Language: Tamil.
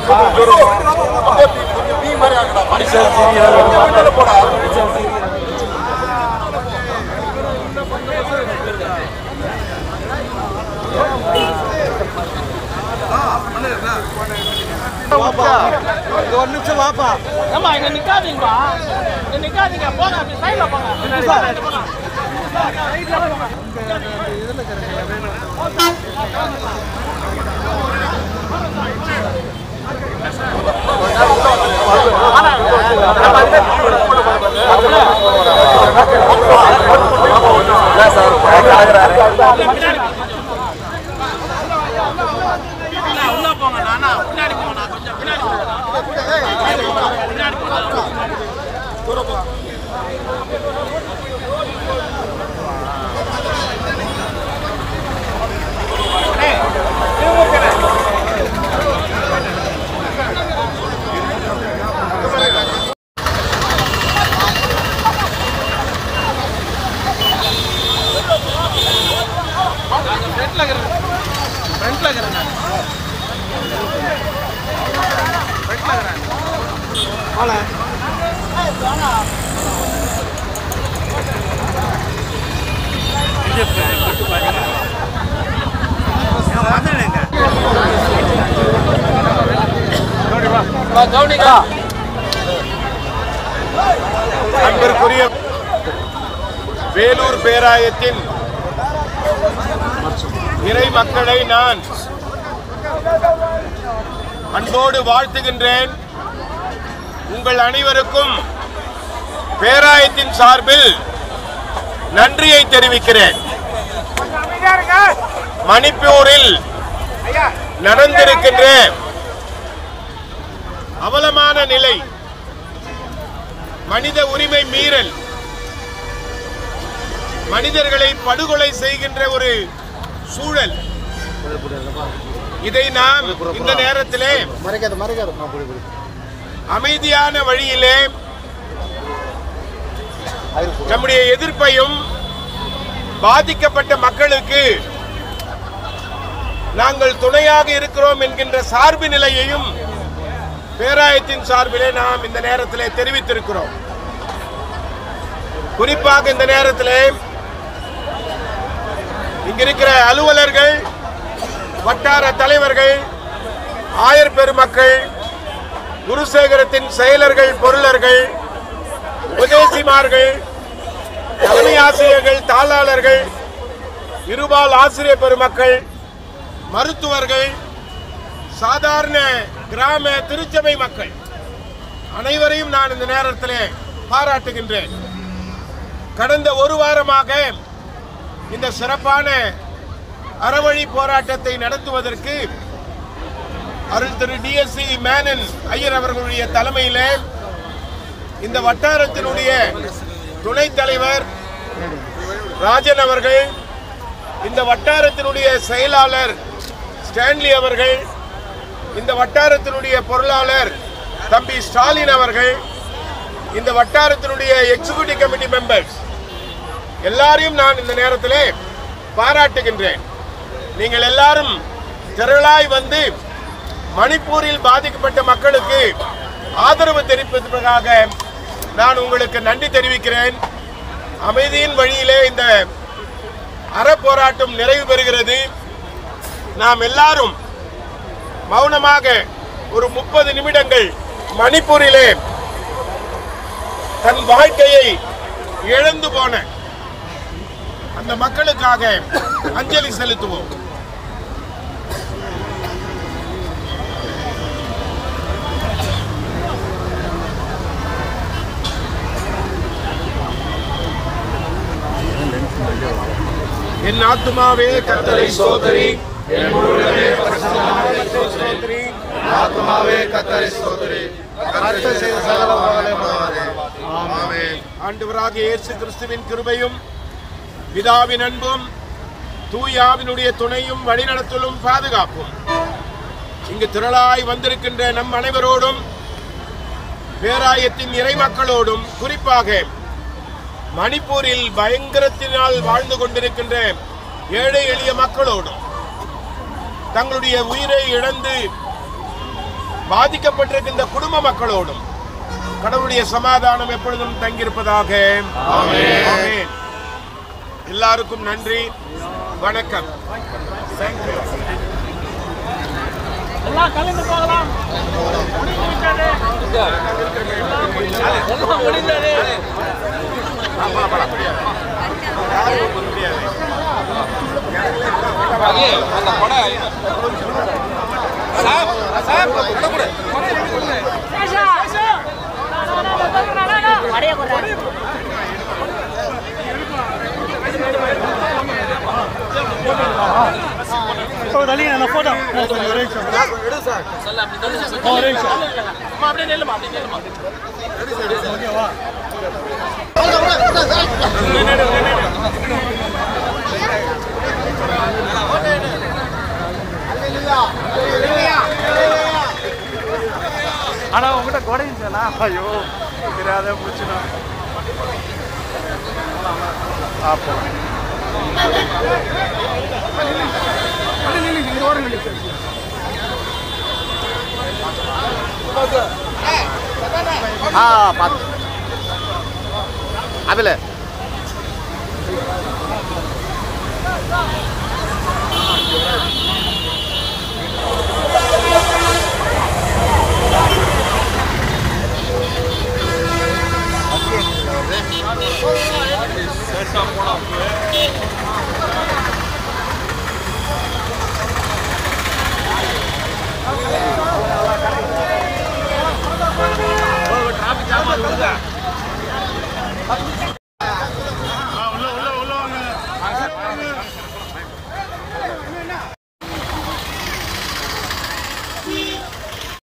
ஒரு நிமிஷம் வாப்பா ஏம்மா இங்க நிக்காதீங்கப்பா இங்க நிக்காதீங்க போங்க அப்படி சைடுல போங்க சைடுல போங்க சைடுல போங்க இல்ல, உள்ள போங்க நானா பின்னாடி போங்க நான் கொஞ்சம் பின்னாடி போங்க பின்னாடி போங்க ஃப்ரண்ட்ல இருக்கிறேன் ஃப்ரண்ட்ல இருக்கிறேன் நான் ஃப்ரண்ட்ல இருக்கிறேன் கவனிக்கா அன்பிற்குரிய வேலூர் பேராயத்தின் இறை மக்களை நான் அன்போடு வாழ்த்துகின்றேன் உங்கள் அனைவருக்கும் பேராயத்தின் சார்பில் நன்றியை தெரிவிக்கிறேன் மணிப்பூரில் நடந்திருக்கின்ற அவலமான நிலை மனித உரிமை மீறல் மனிதர்களை படுகொலை செய்கின்ற ஒரு சூழல் இதை நாம் இந்த நேரத்திலே மறைக்காத மறைக்காத நான் புடி புடி அமைதியான வழியிலே ஆயிரம் நம்முடைய எதிர்ப்பையும் பாதிக்கப்பட்ட மக்களுக்கு நாங்கள் துணையாக இருக்கிறோம் என்கின்ற சார்பு நிலையையும் பேராயத்தின் சார்பிலே நாம் இந்த நேரத்திலே தெரிவித்திருக்கிறோம் குறிப்பாக இந்த நேரத்திலே இங்க இருக்கிற அலுவலர்கள் வட்டார தலைவர்கள் ஆயர் பெருமக்கள் குருசேகரத்தின் செயலர்கள் பொருளர்கள் உபதேசிமார்கள் தலைமை ஆசிரியர்கள் தாளாளர்கள் இருபால் ஆசிரியர் பெருமக்கள் மருத்துவர்கள் சாதாரண கிராம திருச்சபை மக்கள் அனைவரையும் நான் இந்த நேரத்திலே பாராட்டுகின்றேன் கடந்த ஒரு வாரமாக இந்த சிறப்பான அறவழி போராட்டத்தை நடத்துவதற்கு அருள் திரு டிஎஸ்சி மேனன் ஐயர் அவர்களுடைய தலைமையிலே இந்த வட்டாரத்தினுடைய துணைத் தலைவர் ராஜன் அவர்கள் இந்த வட்டாரத்தினுடைய செயலாளர் ஸ்டான்லி அவர்கள் இந்த வட்டாரத்தினுடைய பொருளாளர் தம்பி ஸ்டாலின் அவர்கள் இந்த வட்டாரத்தினுடைய எக்ஸிகியூட்டிவ் கமிட்டி மெம்பர்ஸ் எல்லாரையும் நான் இந்த நேரத்திலே பாராட்டுகின்றேன் நீங்கள் எல்லாரும் திரளாய் வந்து மணிப்பூரில் பாதிக்கப்பட்ட மக்களுக்கு ஆதரவு தெரிவிப்பதற்காக நான் உங்களுக்கு நன்றி தெரிவிக்கிறேன் அமைதியின் வழியிலே இந்த அறப்போராட்டம் நிறைவு பெறுகிறது நாம் எல்லாரும் மௌனமாக ஒரு முப்பது நிமிடங்கள் மணிப்பூரிலே தன் வாழ்க்கையை இழந்து போன அந்த மக்களுக்காக அஞ்சலி செலுத்துவோம் என் ஆத்துமாவே கர்த்தரை சோதரி என் முழுவதுமே பரிசுத்த நாமத்தை ஸ்தோத்திரி. ஆத்மாவே கத்தரி ஸ்தோத்திரி கர்த்தர் செய்த சகல உபகாரமானது. ஆமென் ஆண்டவராகிய இயேசு கிறிஸ்துவின் கிருபையும் பிதாவின் அன்பும் தூயாவினுடைய துணையும் வழிநடத்தலும் பாதுகாப்பும் இங்கு திரளாய் வந்திருக்கின்ற நம் அனைவரோடும் பேராயத்தின் இறை மக்களோடும் குறிப்பாக மணிப்பூரில் பயங்கரத்தினால் வாழ்ந்து கொண்டிருக்கின்ற ஏழை எளிய மக்களோடும் தங்களுடைய உயிரை இழந்து பாதிக்கப்பட்டிருக்கின்ற குடும்ப மக்களோடும் கடவுளுடைய சமாதானம் எப்பொழுதும் தங்கியிருப்பதாக ஆமென். எல்லாருக்கும் நன்றி வணக்கம் தேங்க்யூ எல்லாம் கலந்து போகலாம் முடிந்து விட்டது எல்லாம் முடிந்தது வடைய கொடுறாரு அம்மா அப்படியே நெல்லுமா அப்படியே நெல்லுமா ஆனா உங்ககிட்ட கொடைஞ்சனா ஐயோ தெரியாத பிடிச்சினா அப்போ ஆ பார்த்து அதில்